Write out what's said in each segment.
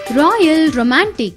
Royal Romantic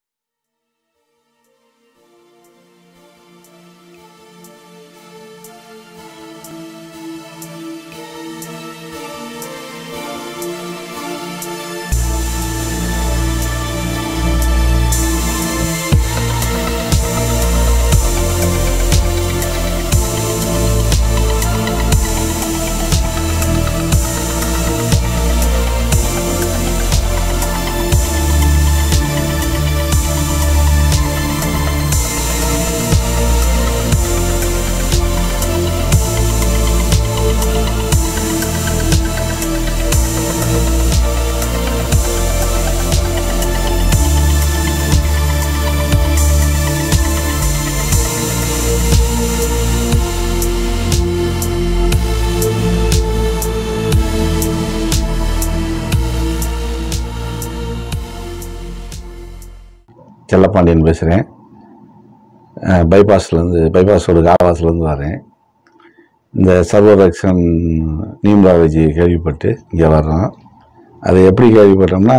Chellapandian பேசுகிறேன் பைபாஸ்லேருந்து பைபாஸோட காலவாசலேருந்து வரேன் இந்த சர்வரக்ஷன் நியூமராலஜி கேள்விப்பட்டு இங்கே வர்றோம் அது எப்படி கேள்விப்பட்டோம்னா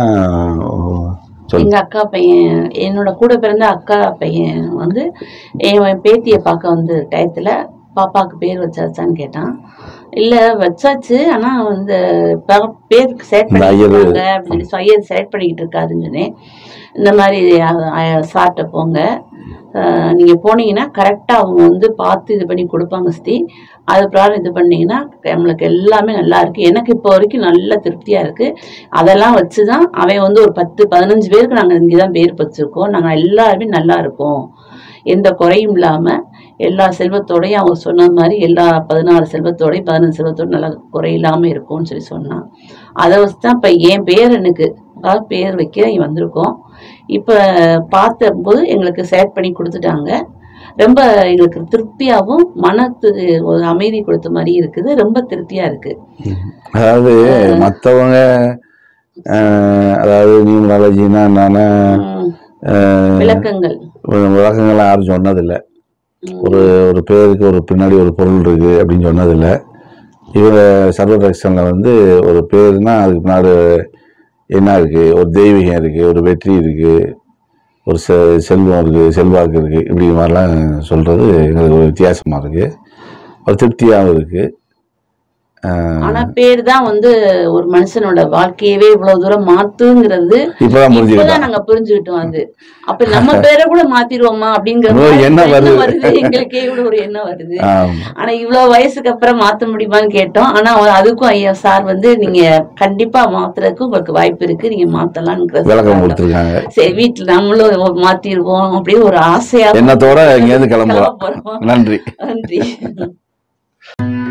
சொல்லு எங்க அக்கா பையன் என்னோட கூட பிறந்த அக்கா பையன் வந்து என் பேத்தியை பார்க்க வந்து டயத்துல பாப்பாக்கு பேர் வச்சாச்சான்னு கேட்டான் இல்ல வச்சாச்சு ஆனா வந்து ப- பேருக்கு செலக்ட் இந்த ஐயரு- பண்ணிருக்காங்க அப்படின்னு சொல்லி ஐயர் செலக்ட் பண்ணிக்கிட்டு இருக்காருன்னு சொன்னேன் இந்த மாதிரி சார்ட்ட போங்க அஹ், நீங்க போனீங்கன்னா கரெக்டா அவங்க வந்து பார்த்து இது பண்ணி கொடுப்பாங்க ஸ்தி அது பிரகாரம் இது பண்ணீங்கன்னா நம்மளுக்கு எல்லாமே நல்லா இருக்கு எனக்கு இப்போ வரைக்கும் நல்ல திருப்தியா இருக்கு அதெல்லாம் வச்சுதான் அவன் வந்து ஒரு பத்து பதினஞ்சு பேருக்கு நாங்க இங்கதான் பேர் வச்சிருக்கோம் நாங்க எல்லாருமே நல்லா இருப்போம் எந்த குறையும் இல்லாம எல்லா செல்வத்தோடையும் அவங்க சொன்ன மாதிரி எல்லா பதினாறு செல்வத்தோடையும் பதினஞ்சு செல்வத்தோட நல்லா குறை இல்லாம இருக்கும்னு சொல்லி சொன்னான் அதை வச்சு தான் இப்ப என் பேரனுக்கு அதாவது பேர் வைக்க இங்க வந்திருக்கோம் இப்ப பார்த்தபோது எங்களுக்கு செலக்ட் பண்ணி கொடுத்துட்டாங்க ரொம்ப எங்களுக்கு திருப்தியாகவும் மனத்துக்கு ஒரு அமைதி கொடுத்த மாதிரி இருக்குது ரொம்ப திருப்தியா இருக்கு அதாவது மற்றவங்க அதாவது நியூமராலஜினா என்னன்னா உம், அஹ், விளக்கங்கள் விளக்கங்கள்லாம் யாரும் சொன்னதில்லை உம், ஒரு ஒரு பேருக்கு ஒரு பின்னாடி ஒரு பொருள் இருக்கு அப்படின்னு சொன்னதில்ல இவங்க சர்வரக்ஷனில் வந்து ஒரு பேருனா அதுக்கு பின்னாடி என்ன இருக்கு ஒரு தெய்வீகம் இருக்கு ஒரு வெற்றி இருக்கு ஒரு செ செல்வம் இருக்கு செல்வாக்கு இருக்கு இப்படி மாதிரிலாம் சொல்றது எங்களுக்கு ஒரு வித்தியாசமா இருக்கு ஒரு திருப்தியாகவும் இருக்கு ஆஹ் ஆனா பேர் தான் வந்து ஒரு மனுஷனோட வாழ்க்கையவே இவ்வளவு தூரம் மாத்துங்கிறது இப்பதான் இப்பதான் புரிஞ்சுக்கிட்டோம் நாங்க புரிஞ்சுக்கிட்டோம் அது அப்ப நம்ம பேரை கூட மாத்திடுவோமா அப்படிங்கிற ஒரு மாதிரி எண்ணம் எண்ணம் வருது. வருது எங்களுக்கே கூட ஒரு எண்ணம் வருது ஆமா. ஆனா இவ்வளவு வயசுக்கு அப்புறம் மாத்த முடியுமான்னு கேட்டோம் ஆனா அதுக்கும் ஐயா சார் வந்து நீங்க கண்டிப்பா மாத்துறதுக்கு உங்களுக்கு வாய்ப்பு இருக்கு நீங்க மாத்தலாம்ங்கிறது விளக்கம் கொடுத்துருக்காங்க சரி வீட்டுல நம்மளும் மாத்திருவோம் அப்படின்னு ஒரு ஆசையா எண்ணத்தோட இங்கேருந்து கிளம்புறோம் கிளம்ப போறோம். நன்றி நன்றி